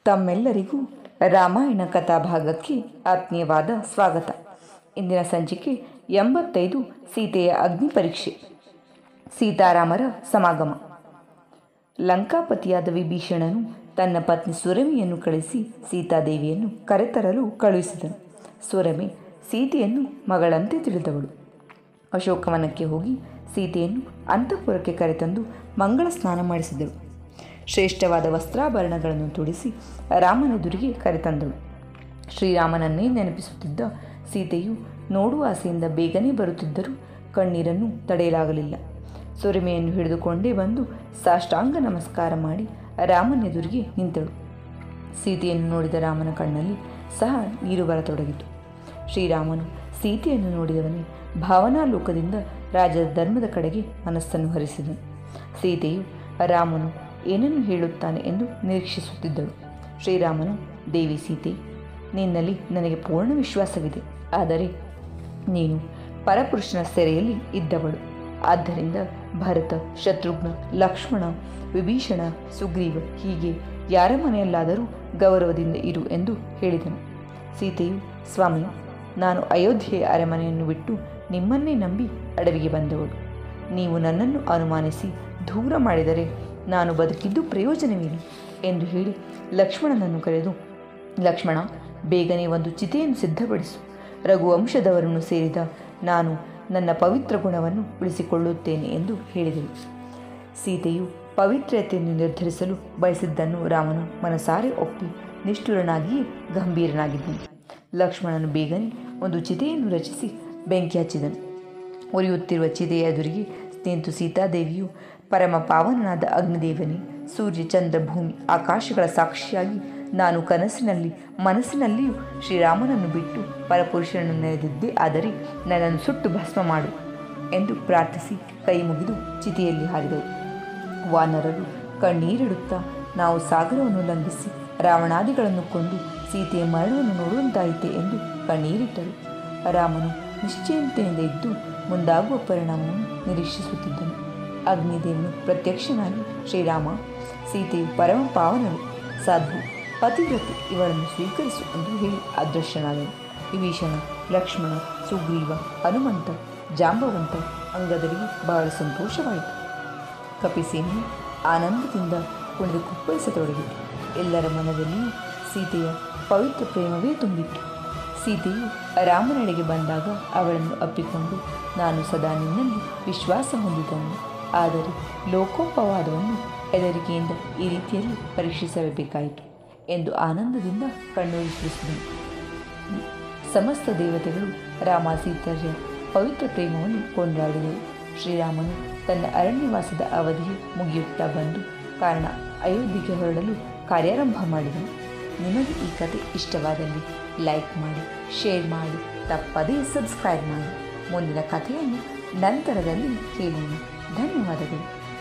ತಮ್ಮೆಲ್ಲರಿಗೂ ರಾಮಾಯಣ ಕಥಾಭಾಗಕ್ಕೆ ಆತ್ಮೀಯವಾದ ಸ್ವಾಗತ ಇಂದಿನ ಸಂಚಿಕೆ ಎಂಬತ್ತೈದು ಸೀತೆಯ ಅಗ್ನಿ ಪರೀಕ್ಷೆ ಸೀತಾರಾಮರ ಸಮಾಗಮ ಲಂಕಾಪತಿಯಾದ ವಿಭೀಷಣನು ತನ್ನ ಪತ್ನಿ ಸುರಮಿಯನ್ನು ಕಳಿಸಿ ಸೀತಾದೇವಿಯನ್ನು ಕರೆತರಲು ಕಳುಹಿಸಿದನು ಸುರಮೆ ಸೀತೆಯನ್ನು ಮಗಳಂತೆ ತಿಳಿದವಳು ಅಶೋಕವನಕ್ಕೆ ಹೋಗಿ ಸೀತೆಯನ್ನು ಅಂತಃಪುರಕ್ಕೆ ಕರೆತಂದು ಮಂಗಳ ಸ್ನಾನ ಮಾಡಿಸಿದಳು ಶ್ರೇಷ್ಠವಾದ ವಸ್ತ್ರಾಭರಣಗಳನ್ನು ತೊಡಿಸಿ ರಾಮನೆದುರಿಗೆ ಕರೆತಂದಳು ಶ್ರೀರಾಮನನ್ನೇ ನೆನಪಿಸುತ್ತಿದ್ದ ಸೀತೆಯು ನೋಡುವ ಆಸೆಯಿಂದ ಬೇಗನೆ ಬರುತ್ತಿದ್ದರೂ ಕಣ್ಣೀರನ್ನು ತಡೆಯಲಾಗಲಿಲ್ಲ ಸುರಿಮೆಯನ್ನು ಹಿಡಿದುಕೊಂಡೇ ಬಂದು ಸಾಷ್ಟಾಂಗ ನಮಸ್ಕಾರ ಮಾಡಿ ರಾಮನೆದುರಿಗೆ ನಿಂತಳು ಸೀತೆಯನ್ನು ನೋಡಿದ ರಾಮನ ಕಣ್ಣಲ್ಲಿ ಸಹ ನೀರು ಬರತೊಡಗಿತು ಶ್ರೀರಾಮನು ಸೀತೆಯನ್ನು ನೋಡಿದವನೇ ಭಾವನಾಲೋಕದಿಂದ ರಾಜದ ಧರ್ಮದ ಕಡೆಗೆ ಮನಸ್ಸನ್ನು ಹರಿಸಿದನು ಸೀತೆಯು ರಾಮನು ಏನನ್ನು ಹೇಳುತ್ತಾನೆ ಎಂದು ನಿರೀಕ್ಷಿಸುತ್ತಿದ್ದಳು ಶ್ರೀರಾಮನು ದೇವಿ ಸೀತೆ ನಿನ್ನಲ್ಲಿ ನನಗೆ ಪೂರ್ಣ ವಿಶ್ವಾಸವಿದೆ ಆದರೆ ನೀನು ಪರಪುರುಷನ ಸೆರೆಯಲ್ಲಿ ಇದ್ದವಳು ಆದ್ದರಿಂದ ಭರತ ಶತ್ರುಘ್ನ ಲಕ್ಷ್ಮಣ ವಿಭೀಷಣ ಸುಗ್ರೀವ ಹೀಗೆ ಯಾರ ಮನೆಯಲ್ಲಾದರೂ ಗೌರವದಿಂದ ಇರು ಎಂದು ಹೇಳಿದನು ಸೀತೆಯು ಸ್ವಾಮಿ ನಾನು ಅಯೋಧ್ಯೆಯ ಅರಮನೆಯನ್ನು ಬಿಟ್ಟು ನಿಮ್ಮನ್ನೇ ನಂಬಿ ಅಡವಿಗೆ ಬಂದವಳು ನೀವು ನನ್ನನ್ನು ಅನುಮಾನಿಸಿ ದೂರ ಮಾಡಿದರೆ ನಾನು ಬದುಕಿದ್ದು ಪ್ರಯೋಜನವೇನು ಎಂದು ಹೇಳಿ ಲಕ್ಷ್ಮಣನನ್ನು ಕರೆದು ಲಕ್ಷ್ಮಣ ಬೇಗನೆ ಒಂದು ಚಿತೆಯನ್ನು ಸಿದ್ಧಪಡಿಸು ರಘುವಂಶದವರನ್ನು ಸೇರಿದ ನಾನು ನನ್ನ ಪವಿತ್ರ ಗುಣವನ್ನು ಉಳಿಸಿಕೊಳ್ಳುತ್ತೇನೆ ಎಂದು ಹೇಳಿದಳು ಸೀತೆಯು ಪವಿತ್ರತೆಯನ್ನು ನಿರ್ಧರಿಸಲು ಬಯಸಿದ್ದನ್ನು ರಾಮನು ಮನಸಾರೆ ಒಪ್ಪಿ ನಿಷ್ಠುರನಾಗಿಯೇ ಗಂಭೀರನಾಗಿದ್ದನು ಲಕ್ಷ್ಮಣನು ಬೇಗನೆ ಒಂದು ಚಿತೆಯನ್ನು ರಚಿಸಿ ಬೆಂಕಿ ಹಚ್ಚಿದನು ಉರಿಯುತ್ತಿರುವ ಚಿತೆಯ ಎದುರಿಗೆ ನಿಂತು ಸೀತಾದೇವಿಯು ಪರಮ ಪಾವನನಾದ ಅಗ್ನಿದೇವನೇ ಸೂರ್ಯ ಚಂದ್ರ ಭೂಮಿ ಆಕಾಶಗಳ ಸಾಕ್ಷಿಯಾಗಿ ನಾನು ಕನಸಿನಲ್ಲಿ ಮನಸ್ಸಿನಲ್ಲಿಯೂ ಶ್ರೀರಾಮನನ್ನು ಬಿಟ್ಟು ಪರಪುರುಷನನ್ನು ನೆನೆದಿದ್ದೆ ಆದರೆ ನನ್ನನ್ನು ಸುಟ್ಟು ಭಸ್ಮ ಮಾಡು ಎಂದು ಪ್ರಾರ್ಥಿಸಿ ಕೈ ಮುಗಿದು ಚಿತೆಯಲ್ಲಿ ಹಾರಿದವು ವಾನರರು ಕಣ್ಣೀರಿಡುತ್ತಾ ನಾವು ಸಾಗರವನ್ನು ಲಂಘಿಸಿ ರಾವಣಾದಿಗಳನ್ನು ಕೊಂದು ಸೀತೆಯ ಮರಣವನ್ನು ನೋಡುವಂತಾಯಿತೆ ಎಂದು ಕಣ್ಣೀರಿಟ್ಟರು ರಾಮನು ನಿಶ್ಚಯತೆಯಿಂದ ಇದ್ದು ಮುಂದಾಗುವ ಪರಿಣಾಮವನ್ನು ನಿರೀಕ್ಷಿಸುತ್ತಿದ್ದನು ಅಗ್ನಿದೇವನು ಪ್ರತ್ಯಕ್ಷನಾಗಿ ಶ್ರೀರಾಮ ಸೀತೆಯು ಪರಮ ಪಾವನಳು ಸಾಧು ಪತಿವ್ರತೆ ಇವಳನ್ನು ಸ್ವೀಕರಿಸು ಎಂದು ಹೇಳಿ ಅದೃಶ್ಯನಾದನು ವಿಭೀಷಣ ಲಕ್ಷ್ಮಣ ಸುಗ್ರೀವ ಹನುಮಂತ ಜಾಂಬವಂತ ಅಂಗದರಿಗೆ ಬಹಳ ಸಂತೋಷವಾಯಿತು ಕಪಿಸೇನೆಯು ಆನಂದದಿಂದ ಕುಣಿದು ಕುಪ್ಪಳಿಸತೊಡಗಿತು ಎಲ್ಲರ ಮನದಲ್ಲಿಯೂ ಸೀತೆಯ ಪವಿತ್ರ ಪ್ರೇಮವೇ ತುಂಬಿತ್ತು ಸೀತೆಯು ರಾಮನೆಡೆಗೆ ಬಂದಾಗ ಅವಳನ್ನು ಅಪ್ಪಿಕೊಂಡು ನಾನು ಸದಾ ನಿನ್ನಲ್ಲಿ ವಿಶ್ವಾಸ ಹೊಂದಿದ್ದನು ಆದರೆ ಲೋಕೋಪವಾದವನ್ನು ಹೆದರಿಕೆಯಿಂದ ಈ ರೀತಿಯಲ್ಲಿ ಪರೀಕ್ಷಿಸಬೇಕಾಯಿತು ಎಂದು ಆನಂದದಿಂದ ಕಣ್ಣೂರಿ ತಿಳಿಸಿದನು ಸಮಸ್ತ ದೇವತೆಗಳು ರಾಮ ಸೀತೆಯ ಪವಿತ್ರ ಪ್ರೇಮವನ್ನು ಕೊಂಡಾಡಿದರು ಶ್ರೀರಾಮನು ತನ್ನ ಅರಣ್ಯವಾಸದ ಅವಧಿಯು ಮುಗಿಯುತ್ತಾ ಬಂದು ಕಾರಣ ಅಯೋಧ್ಯೆಗೆ ಹೊರಡಲು ಕಾರ್ಯಾರಂಭ ಮಾಡಿದನು ನಿಮಗೆ ಈ ಕತೆ ಇಷ್ಟವಾದಲ್ಲಿ ಲೈಕ್ ಮಾಡಿ ಶೇರ್ ಮಾಡಿ ತಪ್ಪದೇ ಸಬ್ಸ್ಕ್ರೈಬ್ ಮಾಡಿ ಮುಂದಿನ ಕಥೆಯನ್ನು ನಂತರದಲ್ಲಿ ಕೇಳೋಣ ಧನ್ಯವಾದಗಳು